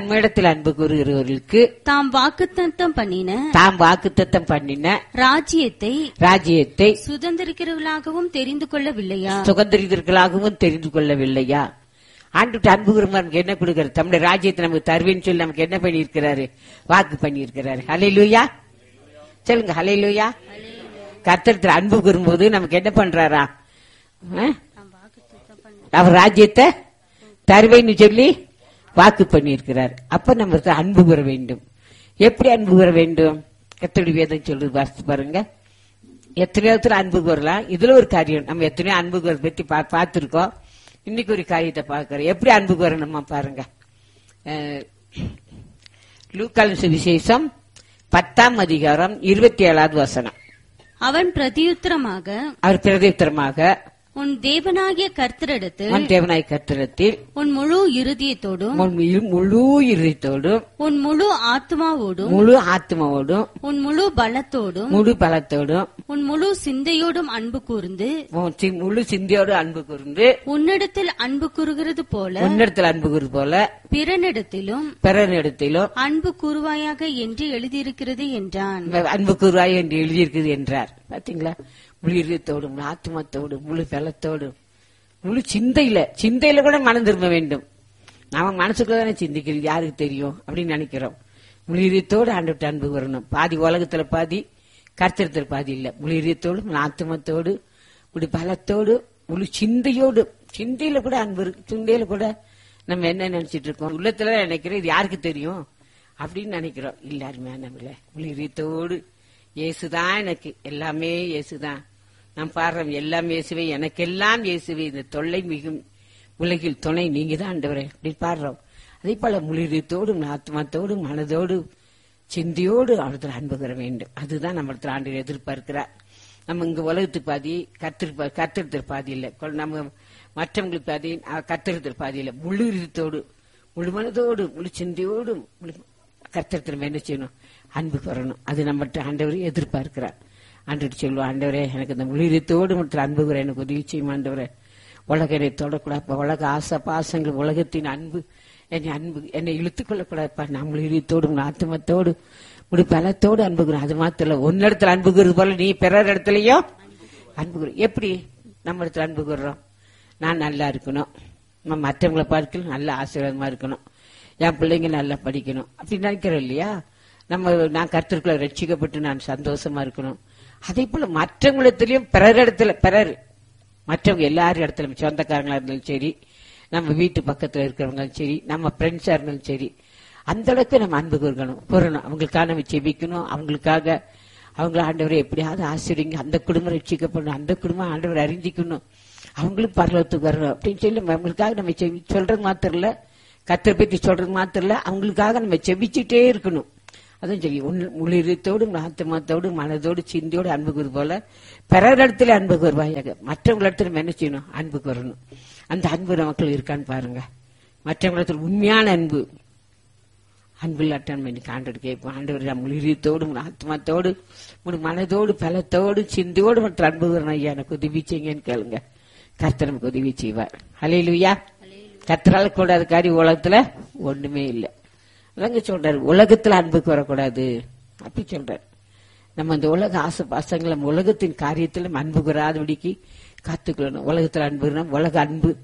தம்மிடத்தில் அன்பு கூறுகிறவர்களுக்கு தாம் வாக்குத்தத்தம் பண்ணின தாம் வாக்குத்தத்தம் பண்ணின ராஜ்யத்தை ராஜ்யத்தை சுதந்திரிக்கிறவர்களாகவும் தெரிந்து கொள்ளவில்லையா சுகந்திரிதர்களாகவும் தெரிந்து கொள்ளவில்லையா ஆண்டு அன்பு கூறுமா நமக்கு என்ன கொடுக்கிறார் தம்முடைய ராஜ்யத்தை நமக்கு தருவேன்னு சொல்லி நமக்கு என்ன பண்ணியிருக்கிறாரு வாக்கு பண்ணியிருக்கிறாரு ஹalleluya சொல்லுங்க ஹalleluya கர்த்தர் அன்பு கூறும்போது நமக்கு என்ன பண்றாரா ஆ? அவர் ராஜ்யத்தை தருவேன்னு சொல்லி வாக்கு பண்ணியிருக்கிறார் அப்ப நம்ம அன்பு கூற வேண்டும் எப்படி அன்பு கூற வேண்டும் கத்தடி வேதம் சொல்லுது வாசித்து பாருங்க எத்தனையோ இடத்துல அன்பு கூறலாம் இதுல ஒரு காரியம் நம்ம எத்தனையோ அன்பு கூற பத்தி பா- பார்த்திருக்கோம் இன்னைக்கு ஒரு காரியத்தை பார்க்கிறோம் எப்படி அன்பு கூறணுமா பாருங்க அஹ், லூக்கால் சுவிசேஷம் பத்தாம் அதிகாரம் இருபத்தி ஏழாவது வசனம் அவன் பிரதியுத்தரமாக அவர் பிரதித்திரமாக உன் தேவனாகிய கர்த்தரிடத்தில் உன் தேவனாய் கத்திரத்தில் உன் முழு இருதயத்தோடும் உன் இரு- முழு இருதயத்தோடும் உன் முழு ஆத்மாவோடும் முழு ஆத்மாவோடும் உன் முழு பலத்தோடும் முழு பலத்தோடும் உன் முழு சிந்தையோடும் அன்பு கூர்ந்து உன் சி- முழு சிந்தியோடு அன்பு கூர்ந்து உன்னிடத்தில் அன்பு கூறுகிறது போல உன்னிடத்தில் அன்பு கூறு போல பிறனிடத்திலும் பிறனிடத்திலும் அன்பு கூறுவாயாக என்று எழுதியிருக்கிறது என்றான் அன்பு கூறுவாய் என்று எழுதியிருக்குது என்றார் பாத்தீங்களா முழு இதயத்தோடு முழு ஆத்மத்தோடு முழு பலத்தோடு முழு சிந்தையில சிந்தையில கூட மனம் திரும்ப வேண்டும் நாம மனசுக்குள்ள தானே சிந்திக்கிறது யாருக்கு தெரியும் அப்படின்னு நினைக்கிறோம் முழு இதயத்தோடு ஆண்டு அன்பு வரணும் பாதி உலகத்துல பாதி கர்த்தரத்துல பாதி இல்ல முழு இதயத்தோடு முழு ஆத்மத்தோடு முழு பலத்தோடு முழு சிந்தையோடு சிந்தையில கூட அன்பு இருக்கு சிந்தையில கூட நம்ம என்ன நினைச்சிட்டு இருக்கோம் உள்ளத்துல நினைக்கிறோம் இது யாருக்கு தெரியும் அப்படின்னு நினைக்கிறோம் எல்லாருமே நம்மள முழு இதயத்தோடு இயேசுதான் எனக்கு எல்லாமே இயேசுதான் நான் பாடுறோம் எல்லாம் இயேசுவே எனக்கெல்லாம் இயேசுவே இந்த தொல்லை மிகும் உலகில் துணை நீங்க தான் ஆண்டவரே அப்படி பாடுறோம் அதே போல முழுதத்தோடு ஆத்மாத்தோடு மனதோடு சிந்தியோடு அவரத்தில் அன்பு பெற வேண்டும் அதுதான் நம்மளத்தில் ஆண்டு எதிர்பார்க்கிறார் நம்ம இங்க உலகத்துக்கு பாதி கத்திரு கத்திரத்தில் பாதி இல்லை கொ- நம்ம மற்றவங்களுக்கு பாதி கத்திரத்தில் பாதி இல்லை முழு இதயத்தோடு முழு மனதோடு முழு சிந்தியோடு முழு கர்த்தரத்தில் நம்ம என்ன செய்யணும் அன்பு பெறணும் அது நம்மகிட்ட ஆண்டவர் எதிர்பார்க்கிறார் ஆண்டவர் சொல்லுவோம் ஆண்டவரே எனக்கு இந்த முழுதத்தோடு மற்றும் அன்பு கூற எனக்கு உதவி செய்யும் ஆண்டவரே உலக என்னை தொடக்கூடாதுப்பா உலக ஆசை பாசங்கள் உலகத்தின் அன்பு என்னை அன்பு என்னை இழுத்துக் கொள்ளக்கூடாதுப்பா நான் முழுதத்தோடு ஆத்மத்தோடு முழு பலத்தோடு அன்பு கூறும் அது மாத்திரம் இல்ல உன்னிடத்துல அன்பு கூறுறது போல நீ பிறர் இடத்துலயும் அன்பு கூறு எப்படி நம்ம இடத்துல அன்பு கூறுறோம் நான் நல்லா இருக்கணும் நம்ம மற்றவங்களை பார்க்கல நல்ல ஆசீர்வாதமா இருக்கணும் என் பிள்ளைங்க நல்லா படிக்கணும் அப்படி நினைக்கிறோம் இல்லையா நம்ம நான் கருத்திற்குள்ள ரட்சிக்கப்பட்டு நான் சந்தோஷமா இருக்கணும் அதே போல மற்றவங்களிடத்திலயும் பிறர் இடத்துல பிறர் மற்றவங்க எல்லாரும் இடத்துல சொந்தக்காரங்களா இருந்தாலும் சரி நம்ம வீட்டு பக்கத்துல இருக்கிறவங்களும் சரி நம்ம ஃப்ரெண்ட்ஸா இருந்தாலும் சரி அந்த அளவுக்கு நம்ம அன்பு கூறணும் கூறணும் அவங்களுக்காக நம்ம செபிக்கணும் அவங்களுக்காக அவங்கள ஆண்டவரை எப்படியாவது ஆசிரியங்க அந்த குடும்பம் ரட்சிக்கப்படணும் அந்த குடும்பம் ஆண்டவர் அறிஞ்சிக்கணும் அவங்களும் பரலத்துக்கு வரணும் அப்படின்னு சொல்லி நம்ம அவங்களுக்காக நம்ம செவி சொல்றது மாத்திரம் இல்ல கத்தரை பத்தி சொல்றது மாத்திரம் இல்ல அவங்களுக்காக நம்ம செபிச்சுட்டே இருக்கணும் அதுவும் சரி முழு இதயத்தோடு ஆத்மாத்தோடு மனதோடு சிந்தியோடு அன்பு கூறு போல பிறர் இடத்துல அன்பு கூறுவாயாக மற்றவங்க இடத்துல நம்ம என்ன செய்யணும் அன்பு கூறணும் அந்த அன்பு நமக்குள்ள இருக்கான்னு பாருங்க மற்றவங்க இடத்துல உண்மையான அன்பு அன்பில்லாட்டன் இன்னைக்கு ஆண்டவர் கேட்போம் ஆண்டவர் நம் முழு இதயத்தோடு முழு ஆத்மாத்தோடு முழு மனதோடு பலத்தோடு சிந்தியோடு மற்ற அன்பு கூறணும் ஐயா எனக்கு உதவி செய்யுங்கன்னு கேளுங்க கர்த்தர் நமக்கு உதவி செய்வார் ஹalleluya கர்த்தரால கூடாத காரியம் உலகத்துல ஒண்ணுமே இல்லை அதாங்க சொல்றாரு உலகத்துல அன்புக்கு வரக்கூடாது அப்படி சொல்றாரு நம்ம அந்த உலக ஆசை பாசங்களை நம்ம உலகத்தின் காரியத்துல நம்ம அன்பு கூறாதபடிக்கு காத்துக்கொள்ளணும் உலகத்துல அன்பு உலக அன்பு